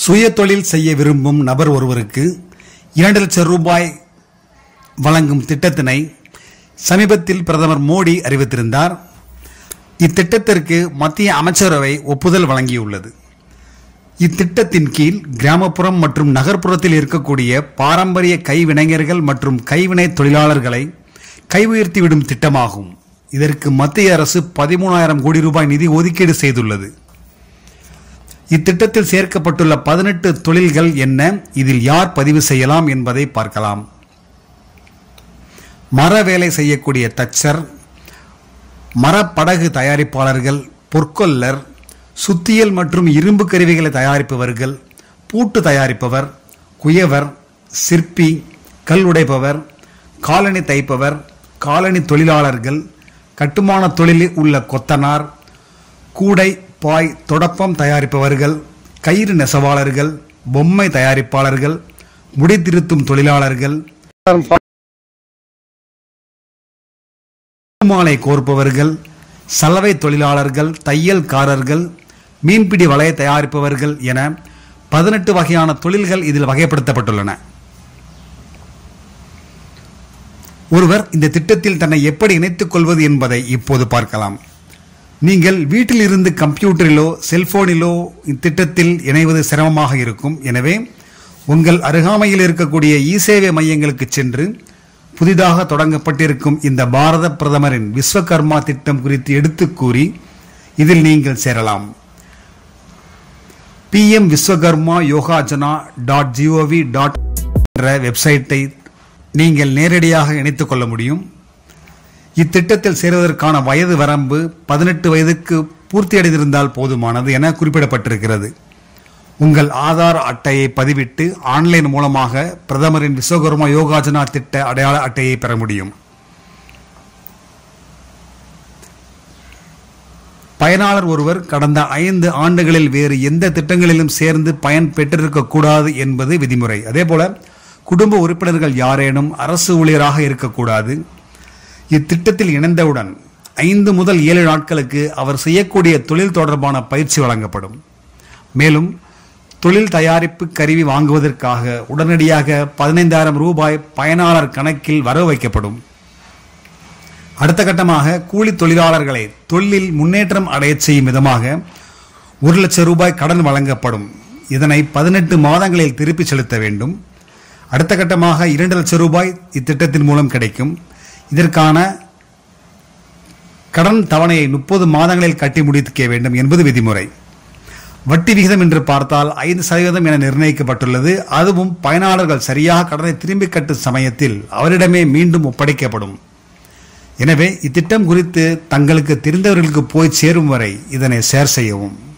சுய தொழில் செய்ய விரும்பும் நபர் ஒருவருக்கு இரண்டு லட்சம் ரூபாய் வழங்கும் திட்டத்தினை சமீபத்தில் பிரதமர் மோடி அறிவித்திருந்தார் இத்திட்டத்திற்கு மத்திய அமைச்சரவை ஒப்புதல் வழங்கியுள்ளது இத்திட்டத்தின் கீழ் கிராமப்புறம் மற்றும் நகர்ப்புறத்தில் இருக்கக்கூடிய பாரம்பரிய கைவினைஞர்கள் மற்றும் கைவினை தொழிலாளர்களை கை உயர்த்திவிடும் திட்டமாகும் இதற்கு மத்திய அரசு பதிமூணாயிரம் கோடி ரூபாய் நிதி ஒதுக்கீடு செய்துள்ளது இத்திட்டத்தில் சேர்க்கப்பட்டுள்ள பதினெட்டு தொழில்கள் என்ன இதில் யார் பதிவு செய்யலாம் என்பதை பார்க்கலாம் மர வேலை செய்யக்கூடிய தச்சர் மரப்படகு தயாரிப்பாளர்கள் பொற்கொல்லர் சுத்தியல் மற்றும் இரும்பு கருவிகளை தயாரிப்பவர்கள் பூட்டு தயாரிப்பவர் குயவர் சிற்பி கல் உடைப்பவர் காலணி தைப்பவர் காலணி தொழிலாளர்கள் கட்டுமான தொழிலில் உள்ள கொத்தனார் கூடை பாய் தொடப்பம் தயாரிப்பவர்கள் கயிறு நெசவாளர்கள் பொம்மை தயாரிப்பாளர்கள் முடித்திருத்தும் தொழிலாளர்கள் மாலை கோர்ப்பவர்கள் சலவை தொழிலாளர்கள் தையல்காரர்கள் மீன்பிடி வலைய தயாரிப்பவர்கள் என பதினெட்டு வகையான தொழில்கள் இதில் வகைப்படுத்தப்பட்டுள்ளன ஒருவர் இந்த திட்டத்தில் தன்னை எப்படி இணைத்துக் கொள்வது என்பதை இப்போது பார்க்கலாம் நீங்கள் வீட்டில் இருந்து கம்ப்யூட்டரிலோ செல்போனிலோ இத்திட்டத்தில் இணைவது சிரமமாக இருக்கும் எனவே உங்கள் அருகாமையில் இருக்கக்கூடிய இ சேவை மையங்களுக்கு சென்று புதிதாக தொடங்கப்பட்டிருக்கும் இந்த பாரத பிரதமரின் விஸ்வகர்மா திட்டம் குறித்து எடுத்துக் கூறி இதில் நீங்கள் சேரலாம் PM Vishwakarma Yojana dot G O V dot என்ற வெப்சைட்டை நீங்கள் நேரடியாக இணைத்துக் கொள்ள முடியும் இத்திட்டத்தில் சேருவதற்கான வயது வரம்பு பதினெட்டு வயதுக்கு பூர்த்தியடைந்திருந்தால் போதுமானது என குறிப்பிடப்பட்டிருக்கிறது உங்கள் ஆதார் அட்டையை பதிவிட்டு ஆன்லைன் மூலமாக பிரதமரின் விஸ்வகர்மா யோகாஜனா திட்ட அடையாள அட்டையை பெற முடியும் பயனாளர் ஒருவர் கடந்த ஐந்து ஆண்டுகளில் வேறு எந்த திட்டங்களிலும் சேர்ந்து பயன் பெற்றிருக்க கூடாது என்பது விதிமுறை அதேபோல குடும்ப உறுப்பினர்கள் யாரேனும் அரசு ஊழியராக இருக்கக்கூடாது இத்திட்டத்தில் இணைந்தவுடன் ஐந்து முதல் ஏழு நாட்களுக்கு அவர் செய்யக்கூடிய தொழில் தொடர்பான பயிற்சி வழங்கப்படும் மேலும் தொழில் தயாரிப்பு கருவி வாங்குவதற்காக உடனடியாக பதினைந்தாயிரம் ரூபாய் பயனாளர் கணக்கில் வரவு வைக்கப்படும் அடுத்த கட்டமாக கூலி தொழிலாளர்களை தொழிலில் முன்னேற்றம் அடையச் செய்யும் விதமாக ஒரு லட்சம் ரூபாய் கடன் வழங்கப்படும் இதனை பதினெட்டு மாதங்களில் திருப்பி செலுத்த வேண்டும் அடுத்த கட்டமாக இரண்டு லட்சம் ரூபாய் இத்திட்டத்தின் மூலம் கிடைக்கும் இதற்கான கடன் தவணையை முப்பது மாதங்களில் கட்டி முடிக்க வேண்டும் என்பது விதிமுறை வட்டி விகிதம் என்று பார்த்தால் ஐந்து சதவீதம் என நிர்ணயிக்கப்பட்டுள்ளது அதுவும் பயனாளர்கள் சரியாக கடனை திரும்பி கட்டும் சமயத்தில் அவரிடமே மீண்டும் ஒப்படைக்கப்படும் எனவே இத்திட்டம் குறித்து தங்களுக்கு தெரிந்தவர்களுக்கு போய் சேரும் வரை இதனை ஷேர் செய்யவும்